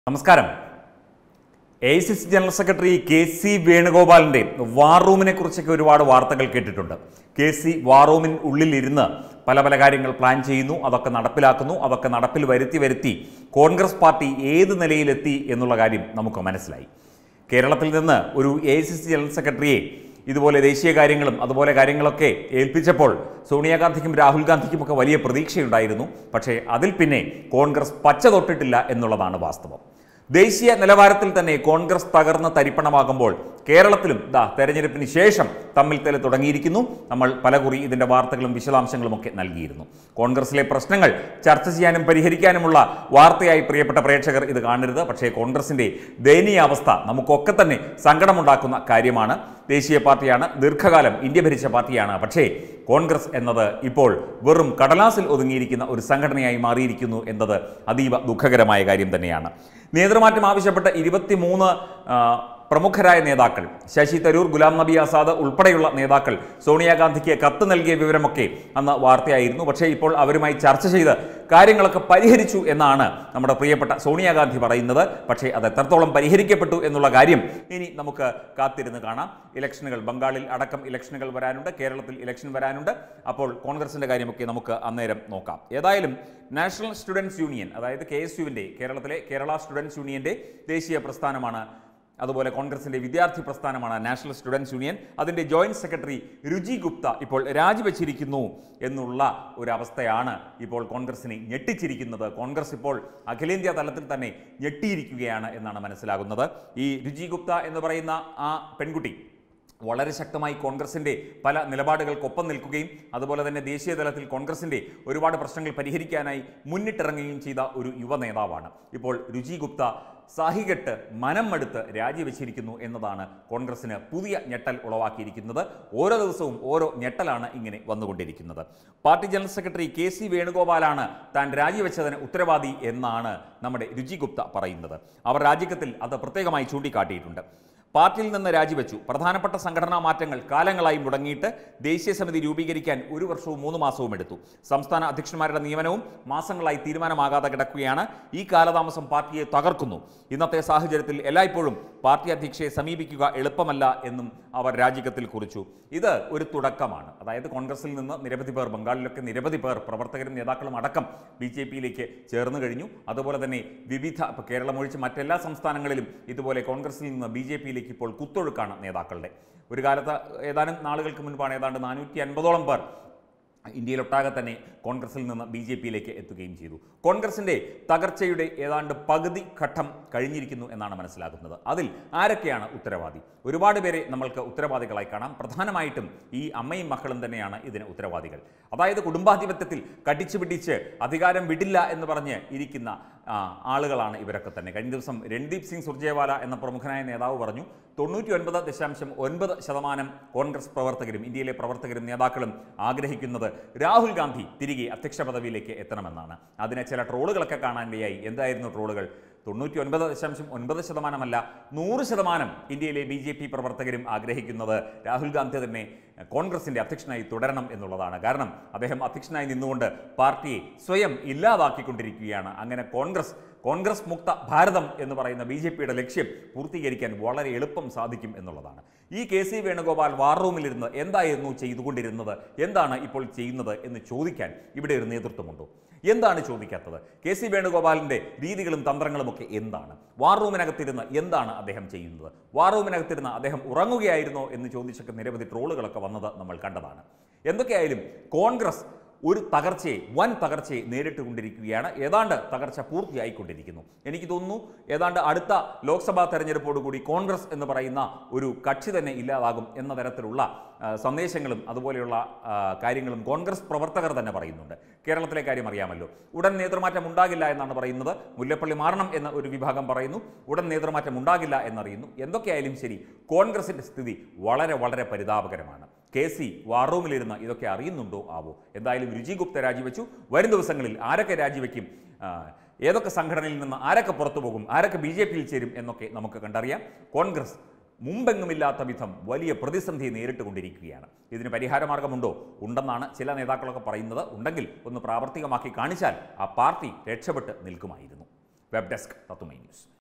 നമസ്കാരം A C C general secretary K C വേണുഗോപാലിന്റെ war റൂമിനെ കുറിച്ചൊക്കെ ഒരുപാട് വാർത്തകൾ കേട്ടിട്ടുണ്ട് കെ സി വാർ റൂമിൻ ഉള്ളിലിരുന്ന് പല പല കാര്യങ്ങൾ പ്ലാൻ ചെയ്യുന്നു അതൊക്കെ നടപ്പിലാക്കുന്നു അതൊക്കെ നടപ്പിൽ വരുത്തി വരുത്തി കോൺഗ്രസ് പാർട്ടി ഏത് നിലയിലെത്തി എന്നുള്ള കാര്യം നമുക്ക് മനസ്സിലായി കേരളത്തിൽ നിന്ന് ഒരു എ സി സി ജനറൽ സെക്രട്ടറിയെ ഇതുപോലെ ദേശീയ കാര്യങ്ങളും അതുപോലെ കാര്യങ്ങളൊക്കെ ഏൽപ്പിച്ചപ്പോൾ സോണിയാഗാന്ധിക്കും രാഹുൽ ഗാന്ധിക്കും ഒക്കെ വലിയ പ്രതീക്ഷയുണ്ടായിരുന്നു പക്ഷേ അതിൽ പിന്നെ കോൺഗ്രസ് പച്ച തൊട്ടിട്ടില്ല എന്നുള്ളതാണ് വാസ്തവം ദേശീയ നിലവാരത്തിൽ തന്നെ കോൺഗ്രസ് തകർന്ന് തരിപ്പണമാകുമ്പോൾ കേരളത്തിലും ദാ തെരഞ്ഞെടുപ്പിന് ശേഷം തമ്മിൽ തല തുടങ്ങിയിരിക്കുന്നു നമ്മൾ പലകുറി ഇതിന്റെ വാർത്തകളും വിശദാംശങ്ങളും ഒക്കെ നൽകിയിരുന്നു കോൺഗ്രസിലെ പ്രശ്നങ്ങൾ ചർച്ച ചെയ്യാനും പരിഹരിക്കാനുമുള്ള വാർത്തയായി പ്രിയപ്പെട്ട പ്രേക്ഷകർ ഇത് കാണരുത് പക്ഷേ കോൺഗ്രസിന്റെ ദയനീയാവസ്ഥ നമുക്കൊക്കെ തന്നെ സങ്കടമുണ്ടാക്കുന്ന കാര്യമാണ് ദേശീയ പാർട്ടിയാണ് ദീർഘകാലം ഇന്ത്യ ഭരിച്ച പാർട്ടിയാണ് പക്ഷേ കോൺഗ്രസ് എന്നത് ഇപ്പോൾ വെറും കടലാസിൽ ഒതുങ്ങിയിരിക്കുന്ന ഒരു സംഘടനയായി മാറിയിരിക്കുന്നു എന്നത് അതീവ ദുഃഖകരമായ കാര്യം തന്നെയാണ് നേതൃമാറ്റം ആവശ്യപ്പെട്ട ഇരുപത്തിമൂന്ന് ആ, പ്രമുഖരായ നേതാക്കൾ ശശി തരൂർ ഗുലാം നബി ആസാദ് ഉൾപ്പെടെയുള്ള നേതാക്കൾ സോണിയാഗാന്ധിക്ക് കത്ത് നൽകിയ വിവരമൊക്കെ അന്ന് വാർത്തയായിരുന്നു പക്ഷേ ഇപ്പോൾ അവരുമായി ചർച്ച ചെയ്ത് കാര്യങ്ങളൊക്കെ പരിഹരിച്ചു എന്നാണ് നമ്മുടെ പ്രിയപ്പെട്ട സോണിയാഗാന്ധി പറയുന്നത് പക്ഷേ അത് എത്രത്തോളം പരിഹരിക്കപ്പെട്ടു എന്നുള്ള കാര്യം ഇനി നമുക്ക് കാത്തിരുന്ന് കാണാം ഇലക്ഷനുകൾ ബംഗാളിൽ അടക്കം ഇലക്ഷനുകൾ വരാനുണ്ട് കേരളത്തിൽ ഇലക്ഷൻ വരാനുണ്ട് അപ്പോൾ കോൺഗ്രസിന്റെ കാര്യമൊക്കെ നമുക്ക് അന്നേരം നോക്കാം ഏതായാലും നാഷണൽ സ്റ്റുഡൻസ് യൂണിയൻ അതായത് കെ എസ് യുവിൻ്റെ കേരളത്തിലെ കേരള സ്റ്റുഡൻസ് യൂണിയന്റെ ദേശീയ പ്രസ്ഥാനമാണ് അതുപോലെ കോൺഗ്രസിന്റെ വിദ്യാർത്ഥി പ്രസ്ഥാനമാണ് നാഷണൽ സ്റ്റുഡൻസ് യൂണിയൻ അതിന്റെ ജോയിന്റ് സെക്രട്ടറി രുചി ഗുപ്ത ഇപ്പോൾ രാജിവെച്ചിരിക്കുന്നു എന്നുള്ള ഒരു അവസ്ഥയാണ് ഇപ്പോൾ കോൺഗ്രസിനെ ഞെട്ടിച്ചിരിക്കുന്നത് കോൺഗ്രസ് ഇപ്പോൾ അഖിലേന്ത്യാ തലത്തിൽ തന്നെ ഞെട്ടിയിരിക്കുകയാണ് എന്നാണ് മനസ്സിലാകുന്നത് ഈ രുചി ഗുപ്ത എന്ന് പറയുന്ന ആ പെൺകുട്ടി വളരെ ശക്തമായി കോൺഗ്രസിന്റെ പല നിലപാടുകൾക്കൊപ്പം നിൽക്കുകയും അതുപോലെ തന്നെ ദേശീയ തലത്തിൽ കോൺഗ്രസിന്റെ ഒരുപാട് പ്രശ്നങ്ങൾ പരിഹരിക്കാനായി മുന്നിട്ടിറങ്ങുകയും ചെയ്ത ഒരു യുവ നേതാവാണ് ഇപ്പോൾ രുചി ഗുപ്ത സാഹികെട്ട് മനം മടുത്ത് രാജിവെച്ചിരിക്കുന്നു എന്നതാണ് കോൺഗ്രസിന് പുതിയ ഞെട്ടൽ ഉളവാക്കിയിരിക്കുന്നത് ഓരോ ദിവസവും ഓരോ ഞെട്ടലാണ് ഇങ്ങനെ വന്നുകൊണ്ടിരിക്കുന്നത് party general secretary K C വേണുഗോപാലാണ് താൻ രാജിവെച്ചതിന് ഉത്തരവാദി എന്നാണ് നമ്മുടെ രുചി ഗുപ്ത പറയുന്നത് അവർ രാജിക്കത്തിൽ അത് പ്രത്യേകമായി ചൂണ്ടിക്കാട്ടിയിട്ടുണ്ട് പാർട്ടിയിൽ നിന്ന് രാജിവെച്ചു പ്രധാനപ്പെട്ട സംഘടനാ മാറ്റങ്ങൾ കാലങ്ങളായി മുടങ്ങിയിട്ട് ദേശീയ സമിതി രൂപീകരിക്കാൻ ഒരു വർഷവും മൂന്ന് മാസവും എടുത്തു സംസ്ഥാന അധ്യക്ഷന്മാരുടെ നിയമനവും മാസങ്ങളായി തീരുമാനമാകാതെ കിടക്കുകയാണ് ഈ കാലതാമസം പാർട്ടിയെ തകർക്കുന്നു ഇന്നത്തെ സാഹചര്യത്തിൽ എല്ലായ്പ്പോഴും പാർട്ടി അധ്യക്ഷയെ സമീപിക്കുക എളുപ്പമല്ല എന്നും അവർ രാജിക്കത്തിൽ കുറിച്ചു ഇത് ഒരു തുടക്കമാണ് അതായത് കോൺഗ്രസിൽ നിന്ന് നിരവധി പേർ ബംഗാളിലൊക്കെ നിരവധി പേർ പ്രവർത്തകരും നേതാക്കളും അടക്കം ബി ജെ പിയിലേക്ക് ചേർന്ന് കഴിഞ്ഞു അതുപോലെ തന്നെ വിവിധ ഇപ്പോൾ കേരളം ഒഴിച്ച് മറ്റെല്ലാ സംസ്ഥാനങ്ങളിലും ഇതുപോലെ കോൺഗ്രസിൽ നിന്ന് ബി ജെ പിയിലേക്ക് ഇപ്പോൾ കുത്തൊഴുക്കാണ് നേതാക്കളുടെ ഒരു കാലത്ത് ഏതാനും നാളുകൾക്ക് മുൻപാണ് ഏതാണ്ട് നാനൂറ്റി അൻപതോളം പേർ ഇന്ത്യയിലൊട്ടാകെ തന്നെ കോൺഗ്രസിൽ നിന്ന് ബി ജെ പിയിലേക്ക് എത്തുകയും ചെയ്തു കോൺഗ്രസിന്റെ തകർച്ചയുടെ ഏതാണ്ട് പകുതി ഘട്ടം കഴിഞ്ഞിരിക്കുന്നു എന്നാണ് മനസ്സിലാക്കുന്നത് അതിൽ ആരൊക്കെയാണ് ഉത്തരവാദി ഒരുപാട് പേരെ നമ്മൾക്ക് ഉത്തരവാദികളായി കാണാം പ്രധാനമായിട്ടും ഈ അമ്മയും മക്കളും തന്നെയാണ് ഇതിന് ഉത്തരവാദികൾ അതായത് കുടുംബാധിപത്യത്തിൽ കടിച്ചു പിടിച്ച് അധികാരം വിടില്ല എന്ന് പറഞ്ഞ് ഇരിക്കുന്ന ആ, ആളുകളാണ് ഇവരൊക്കെ തന്നെ കഴിഞ്ഞ ദിവസം രൺദീപ് സിംഗ് സുർജേവാല എന്ന പ്രമുഖനായ നേതാവ് പറഞ്ഞു തൊണ്ണൂറ്റി ഒൻപത് ദശാംശം ഒൻപത് ശതമാനം കോൺഗ്രസ് പ്രവർത്തകരും ഇന്ത്യയിലെ പ്രവർത്തകരും നേതാക്കളും ആഗ്രഹിക്കുന്നത് രാഹുൽ ഗാന്ധി തിരികെ അധ്യക്ഷ പദവിയിലേക്ക് എത്തണമെന്നാണ് അതിനെ ചില ട്രോളുകളൊക്കെ കാണാനിടയായി എന്തായിരുന്നു ട്രോളുകൾ തൊണ്ണൂറ്റി ഒൻപത് ദശാംശം ഒൻപത് ശതമാനമല്ല നൂറ് ശതമാനം ഇന്ത്യയിലെ ബി ജെ പി പ്രവർത്തകരും ആഗ്രഹിക്കുന്നത് രാഹുൽ ഗാന്ധി തന്നെ കോൺഗ്രസിന്റെ അധ്യക്ഷനായി തുടരണം എന്നുള്ളതാണ് കാരണം അദ്ദേഹം അധ്യക്ഷനായി നിന്നുകൊണ്ട് പാർട്ടിയെ സ്വയം ഇല്ലാതാക്കിക്കൊണ്ടിരിക്കുകയാണ് അങ്ങനെ കോൺഗ്രസ് കോൺഗ്രസ് മുക്ത ഭാരതം എന്ന് പറയുന്ന ബി ജെ പിയുടെ ലക്ഷ്യം പൂർത്തീകരിക്കാൻ വളരെ എളുപ്പം സാധിക്കും എന്നുള്ളതാണ് ഈ കെ സി വേണുഗോപാൽ വാർ റൂമിലിരുന്ന് എന്തായിരുന്നു ചെയ്തുകൊണ്ടിരുന്നത് എന്താണ് ഇപ്പോൾ ചെയ്യുന്നത് എന്ന് ചോദിക്കാൻ ഇവിടെ ഒരു നേതൃത്വമുണ്ടോ എന്താണ് ചോദിക്കാത്തത് കെ സി വേണുഗോപാലിന്റെ രീതികളും തന്ത്രങ്ങളും ഒക്കെ എന്താണ് വാർ റൂമിനകത്തിരുന്ന് എന്താണ് അദ്ദേഹം ചെയ്യുന്നത് വാർ റൂമിനകത്തിരുന്ന് അദ്ദേഹം ഉറങ്ങുകയായിരുന്നോ എന്ന് ചോദിച്ചൊക്കെ നിരവധി ട്രോളുകളൊക്കെ വന്നത് നമ്മൾ കണ്ടതാണ് എന്തൊക്കെയായാലും കോൺഗ്രസ് ഒരു തകർച്ചയെ വൻ തകർച്ചയെ നേരിട്ടുകൊണ്ടിരിക്കുകയാണ് ഏതാണ്ട് തകർച്ച പൂർത്തിയായിക്കൊണ്ടിരിക്കുന്നു എനിക്ക് തോന്നുന്നു ഏതാണ്ട് അടുത്ത ലോക്സഭാ തെരഞ്ഞെടുപ്പോടുകൂടി കോൺഗ്രസ് എന്ന് പറയുന്ന ഒരു കക്ഷി തന്നെ ഇല്ലാതാകും എന്ന തരത്തിലുള്ള ആ, സന്ദേശങ്ങളും അതുപോലെയുള്ള ആ, കാര്യങ്ങളും കോൺഗ്രസ് പ്രവർത്തകർ തന്നെ പറയുന്നുണ്ട് കേരളത്തിലെ കാര്യം അറിയാമല്ലോ ഉടൻ നേതൃമാറ്റം ഉണ്ടാകില്ല എന്നാണ് പറയുന്നത് മുല്ലപ്പള്ളി മാറണം എന്ന ഒരു വിഭാഗം പറയുന്നു ഉടൻ നേതൃമാറ്റം ഉണ്ടാകില്ല എന്നറിയുന്നു എന്തൊക്കെയായാലും ശരി കോൺഗ്രസിന്റെ സ്ഥിതി വളരെ വളരെ പരിതാപകരമാണ് കെ സി വാർ റൂമിലിരുന്ന് ഇതൊക്കെ അറിയുന്നുണ്ടോ ആവോ എന്തായാലും രുചി ഗുപ്ത രാജിവെച്ചു വരും ദിവസങ്ങളിൽ ആരൊക്കെ രാജിവെക്കും ആ, ഏതൊക്കെ സംഘടനയിൽ നിന്ന് ആരൊക്കെ പുറത്തു പോകും ആരൊക്കെ ബി ജെ പിയിൽ ചേരും എന്നൊക്കെ നമുക്ക് കണ്ടറിയാം കോൺഗ്രസ് മുമ്പെങ്ങുമില്ലാത്ത വിധം വലിയ പ്രതിസന്ധി നേരിട്ടുകൊണ്ടിരിക്കുകയാണ് ഇതിന് പരിഹാരമാർഗമുണ്ടോ ഉണ്ടെന്നാണ് ചില നേതാക്കളൊക്കെ പറയുന്നത് ഉണ്ടെങ്കിൽ ഒന്ന് പ്രാവർത്തികമാക്കി കാണിച്ചാൽ ആ പാർട്ടി രക്ഷപ്പെട്ട് നിൽക്കുമായിരുന്നു വെബ് ഡെസ്ക് തത്തുമൈ ന്യൂസ്